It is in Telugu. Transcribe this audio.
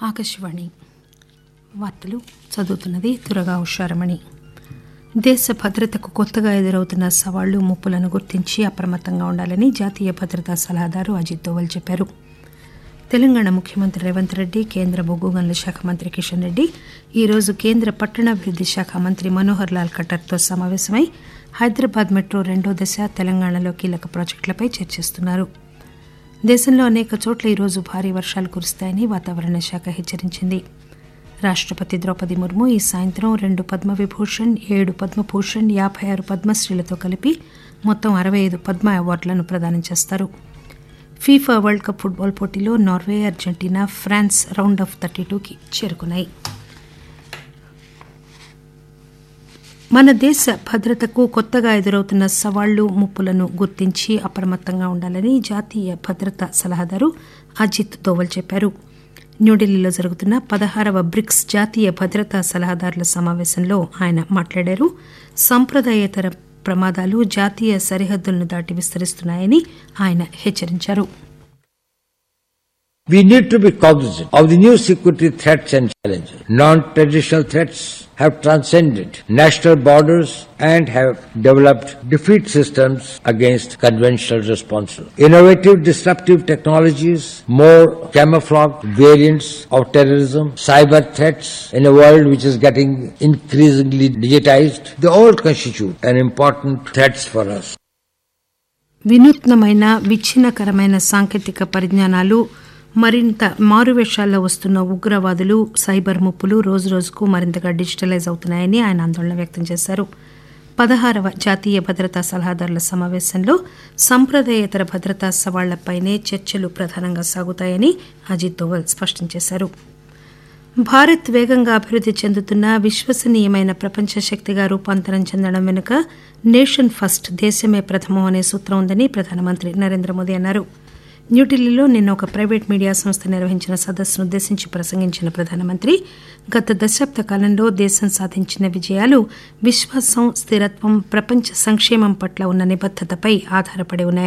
ఆకాశవాణి వార్తలు చదువుతున్నది దురగా ఉషారమణి దేశ భద్రతకు కొత్తగా ఎదురవుతున్న సవాళ్లు ముప్పులను గుర్తించి అప్రమత్తంగా ఉండాలని జాతీయ భద్రతా సలహాదారు అజిత్ దోవల్ చెప్పారు తెలంగాణ ముఖ్యమంత్రి రేవంత్ రెడ్డి కేంద్ర బొగ్గు గనుల శాఖ మంత్రి కిషన్ రెడ్డి ఈరోజు కేంద్ర పట్టణాభివృద్ది శాఖ మంత్రి మనోహర్ లాల్ ఖట్టర్తో సమావేశమై హైదరాబాద్ మెట్రో రెండో దశ తెలంగాణలో కీలక ప్రాజెక్టులపై చర్చిస్తున్నారు దేశంలో అనేక చోట్ల ఈరోజు భారీ వర్షాలు కురుస్తాయని వాతావరణ శాఖ హెచ్చరించింది రాష్టపతి ద్రౌపది ముర్ము ఈ సాయంత్రం రెండు పద్మవిభూషణ్ ఏడు పద్మభూషణ్ యాభై ఆరు పద్మశ్రీలతో కలిపి మొత్తం అరవై ఐదు పద్మ అవార్డులను ప్రదానం చేస్తారు ఫీఫా వరల్డ్ కప్ ఫుట్బాల్ పోటీలో Norway Argentina France round of thirty టూకి చేరుకున్నాయి మన దేశ భద్రతకు కొత్తగా ఎదురవుతున్న సవాళ్లు ముప్పులను గుర్తించి అప్రమత్తంగా ఉండాలని జాతీయ భద్రతా సలహాదారు అజిత్ దోవల్ చెప్పారు న్యూఢిల్లీలో జరుగుతున్న పదహారవ బ్రిక్స్ జాతీయ భద్రతా సలహాదారుల సమావేశంలో ఆయన మాట్లాడారు సంప్రదాయేతర ప్రమాదాలు జాతీయ సరిహద్దులను దాటి విస్తరిస్తున్నాయని ఆయన హెచ్చరించారు We need to be cognizant of the new security threats and challenges. Non-traditional threats have transcended national borders and have developed defeat systems against conventional responses. Innovative disruptive technologies, more camouflaged variants of terrorism, cyber threats in a world which is getting increasingly digitized, they all constitute an important threats for us. వినూత్నమైన విచ్ఛిన్నకరమైన సాంకేతిక పరిజ్ఞానాలు మరింత మారువేషాల్లో వస్తున్న ఉగ్రవాదులు సైబర్ ముప్పులు రోజురోజుకు మరింతగా డిజిటలైజ్ అవుతున్నాయని ఆయన ఆందోళన వ్యక్తం చేశారు పదహారవ జాతీయ భద్రతా సలహాదారుల సమావేశంలో సంప్రదాయేతర భద్రతా సవాళ్లపైనే చర్చలు ప్రధానంగా సాగుతాయని అజిత్ దోవల్ స్పష్టం చేశారు భారత్ వేగంగా అభివృద్ది చెందుతున్న విశ్వసనీయమైన ప్రపంచ శక్తిగా రూపాంతరం చెందడం వెనుక నేషన్ ఫస్ట్ దేశమే ప్రథమం అనే సూత్రం ఉందని ప్రధానమంత్రి నరేంద్ర మోదీ అన్నారు న్యూఢిల్లీలో నిన్న ఒక ప్రైవేట్ మీడియా సంస్థ నిర్వహించిన సదస్సును ఉద్దేశించి ప్రసంగించిన ప్రధానమంత్రి గత దశాబ్ద కాలంలో దేశం సాధించిన విజయాలు విశ్వాసం స్థిరత్వం ప్రపంచ సంక్షేమం పట్ల ఉన్న నిబద్దతపై ఆధారపడి ఉన్నాయి